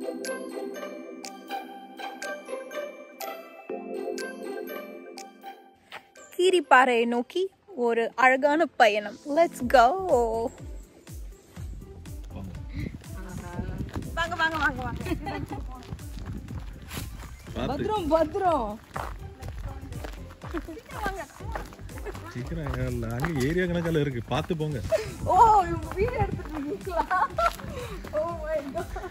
கீரிப்பாறையை நோக்கி ஒரு அழகான பயணம் லெட்ஸ் கோ வாங்க வாங்க வாங்க வாங்க பத்திரம் பத்திரம் சீக்கிரம் இல்ல, அங்க ஏரியா கணக்கால இருக்கு பார்த்து போங்க ஓ இவங்க வீடியோ எடுத்துட்டு இருக்கீங்களா ஓ மை காட்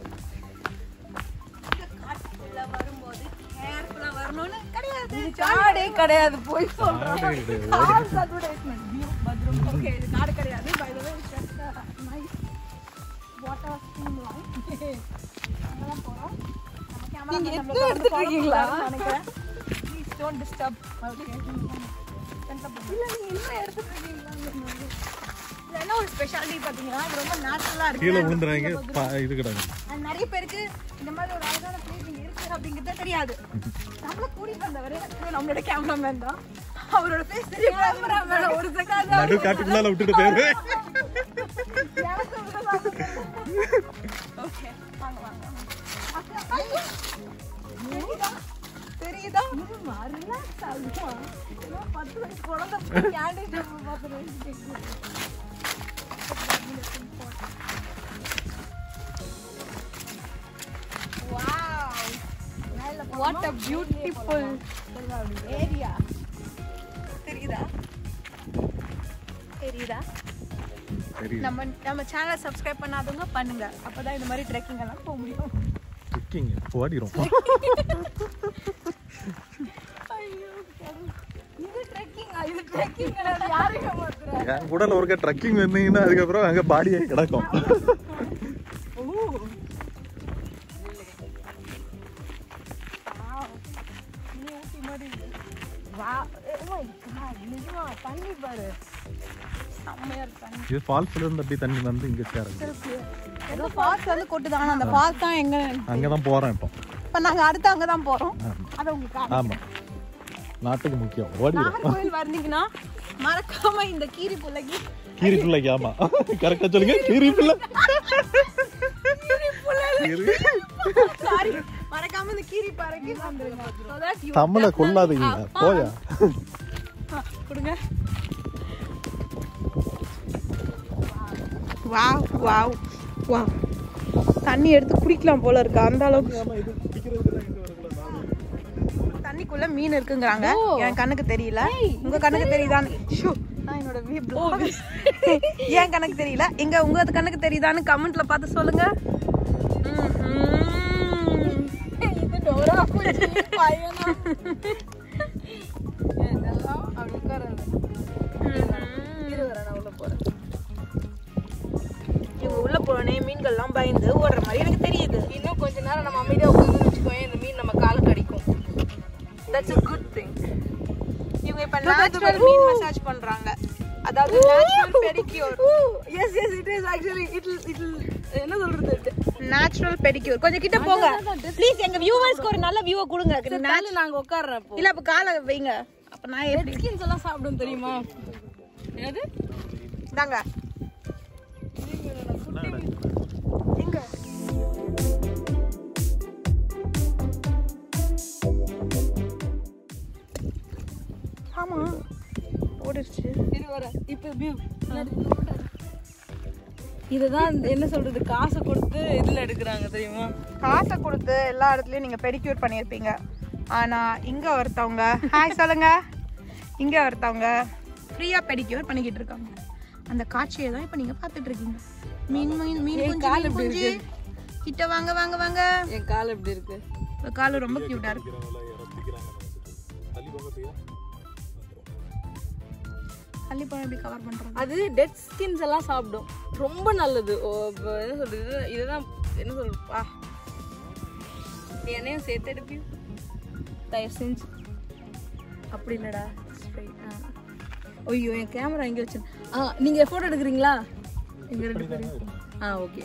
காட்டுக்குள்ள வரும்போது கேர்ஃபுல்லா வரணும்னு கிடையாது காடே கிடையாது போய் சொல்றேன் காடே கிடையாது. கால்ஸ் அட்வர்டைஸ்மெண்ட் வியூ பத்ரம் ஓகே இது காடு கிடையாது by the way just nice water stream line அங்கதான் போறோம் நம்ம நீங்க கேமரா எதுவும் எடுத்துட்டு இருக்கீங்களா? நினைக்கிறேன் ப்ளீஸ் டோன்ட் டிஸ்டர்ப் ஓகே இல்ல நீங்க என்ன எடுத்துட்டு இருக்கீங்களா இது என்ன ஒரு ஸ்பெஷாலிட்டி பாத்தீங்கன்னா இது ரொம்ப நேச்சுரலா கீழே இருக்கு விழுந்துறாங்க பா- இது கிடக்கு அது நிறைய பேருக்கு இந்த மாதிரி ஒரு அழகான பிளேஸ் இங்க இருக்கு அப்படிங்கிறதே தெரியாது நம்மள கூட்டிட்டு வந்தவர் நம்மளோட கேமராமேன் தான் அவரோட ஃபேஸ் தெரியும் கேமராமேன் ஒரு செகண்ட் நடு காட்டுக்குள்ளால விட்டுட்டு போயிரு ஓகே வாங்க வாங்க ஐயோ! தெரியுதா தெரியுதா ரிலாக்ஸ் ஆகுமா ஏதோ பத்து வயசு குழந்தை கேண்டி ஷாப் பார்த்துட்டு வாட் அ பியூட்டிஃபுல் ஏரியா தெரியுதா தெரியுதா சரி நம்ம நம்ம சேனலை சப்ஸ்கிரைப் பண்ணாதவங்க பண்ணுங்க அப்பதான் இந்த மாதிரி ட்ரெக்கிங் எல்லாம் போக முடியும் ட்ரெக்கிங் ஓடிரும் இது ட்ரெக்கிங் இது ட்ரெக்கிங் யாருக்கு மாத்துற என் கூட ஒருக்க ட்ரெக்கிங் வந்தீங்கன்னா அதுக்கப்புறம் அங்க பாடியே கிடக்கும் வா ஓ மை காட் நிஜமா தண்ணி பாரு செம்மையா இருக்கு தண்ணி இது ஃபால்ஸ்ல இருந்து அப்படி தண்ணி வந்து இங்க சேருது ஏதோ ஃபால்ஸ் வந்து கொட்டுது ஆனா அந்த ஃபால்ஸ் தான் எங்க அங்கதான் போறேன் இப்போ இப்ப நாங்க அடுத்து அங்கதான் போறோம் அது உங்களுக்கு ஆமா நாட்டுக்கு முக்கியம் ஓடிடும் நாகர்கோவில் வந்தீங்கன்னா மறக்காம இந்த கீரி புள்ளைக்கு கீரி பிள்ளைக்கு ஆமா கரெக்டா சொல்லுங்க கீரி பிள்ளை கீரி. சாரி மறக்காம இந்த கீரி பாறைக்கு வந்துருங்க So that you தமிழ கொள்ளாதீங்க போயா ஆ, கொடுங்க வாவ் வாவ் வாவ் தண்ணி எடுத்து குடிக்கலாம் போல இருக்கு அந்த அளவுக்கு தண்ணிக்குள்ள மீன் இருக்குங்கறாங்க என் கண்ணுக்கு தெரியல உங்க கண்ணுக்கு தெரியுதான்னு ஷோ நான் என்னோட வி blog. என் கண்ணுக்கு தெரியல எங்க உங்க கண்ணுக்கு தெரியுதான்னு கமெண்ட்ல பார்த்து சொல்லுங்க ம்ஹும். இது டோரா புஜி பையனா இதெல்லாம் அப்படி உட்காராது இரு வரேன் நான் உள்ள போறேன் இவங்க உள்ள போனே மீன்கள்லாம் பயந்து ஓடுற மாதிரி எனக்கு தெரியுது இன்னும் கொஞ்ச நேரம் நம்ம அமைதியா உட்காந்து வச்சுக்கோங்க இந்த மீன் நம்ம கால கடிக்கும் தட்ஸ் a குட் திங் இவங்க இப்ப நேச்சுரல் மீன் மசாஜ் பண்றாங்க அதாவது natural pedicure yes yes it is actually it it என்ன சொல்றது நேச்சுரல் பெடிக்யூர் கொஞ்சம் கிட்ட போங்க ப்ளீஸ் எங்க வியூவர்ஸ்க்கு ஒரு நல்ல வியூவை கொடுங்க நாலு நாங்க உட்கார்றோம் இப்போ இல்ல அப்ப காலை வைங்க அப்ப நான் எப்படி ஸ்கின்ஸ் எல்லாம் சாப்பிடும் தெரியுமா என்னது தாங்க எங்க ஆமா ஓடிடுச்சு இது வர இப்போ வியூ இதுதான் என்ன சொல்றது காசை கொடுத்து இதுல எடுக்கிறாங்க தெரியுமா காசை கொடுத்து எல்லா இடத்துலயும் நீங்க பெடிக்யூர் பண்ணியிருப்பீங்க ஆனா இங்க ஒருத்தவங்க ஹாய் சொல்லுங்க இங்க ஒருத்தவங்க ஃப்ரீயா பெடிக்யூர் பண்ணிக்கிட்டு இருக்காங்க அந்த காட்சியை தான் இப்ப நீங்க பாத்துட்டு இருக்கீங்க மீன் மீன் மீன் என் குஞ்சு கால் மீன் எப்படி குஞ்சு கிட்ட வாங்க வாங்க வாங்க என் கால் எப்படி இருக்கு இந்த கால் ரொம்ப கியூட்டா இருக்கு கள்ளிப்பழம் எப்படி கவர் பண்றது அது டெட் ஸ்கின்ஸ் எல்லாம் சாப்பிடும் ரொம்ப நல்லது ஓ, இப்ப என்ன சொல்றது இதுதான் என்ன சொல்றது பா நீ என்னையும் சேர்த்து எடுப்பியும் தயவு செஞ்சு அப்படி இல்லடா straight ஆ. ஐயோ என் கேமரா எங்க வச்சு ஆ நீங்க போட்டோ எடுக்கிறீங்களா எங்க ரெண்டு பேரும் ஆ ஓகே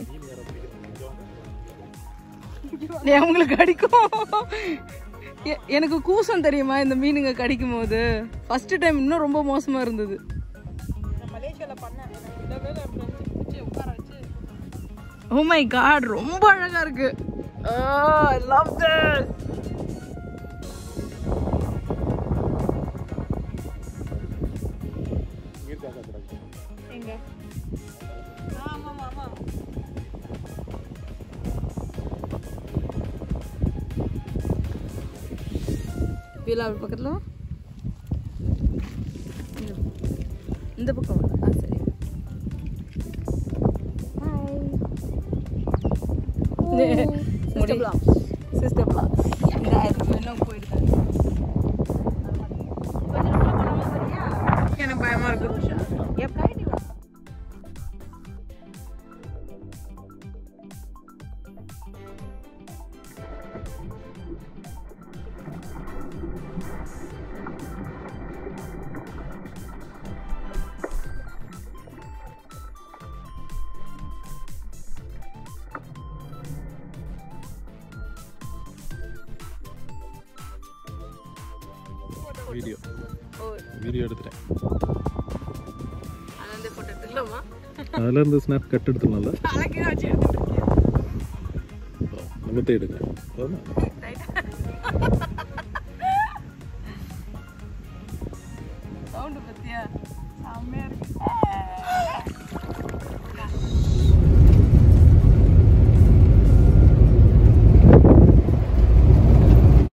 உங்களுக்கு கடிக்கும் எ- எனக்கு கூசம் தெரியுமா இந்த மீனுங்க கடிக்கும் போது ஃபர்ஸ்ட் டைம் இன்னும் ரொம்ப மோசமா இருந்தது மலேசியால பண்ண ஓ மை காட் ரொம்ப அழகா இருக்கு Oh, I love this. எங்க ஆமா ஆமா வீலா பக்கத்துல வா. இந்த- இந்த பக்கம் வா. ஆ சரி சிஸ்டர் சிஸ்டர் பிளாஸ் இந்த இன்னும் போயிருக்காங்க கொஞ்சம் உள்ள போலாமா சரியா எனக்கு பயமா இருக்கு என் flight இவா. வீடியோ ஓ வீடியோ எடுத்துட்டேன் அந்த ஃபோட்டோ எடுத்துக்கலாமா அதுல இருந்து ஸ்னாப் கட் எடுத்துனால அழகே வச்சு எடுத்துட்டு இருக்கேன் நம்மகிட்ட எடுங்க போதுமா? Right?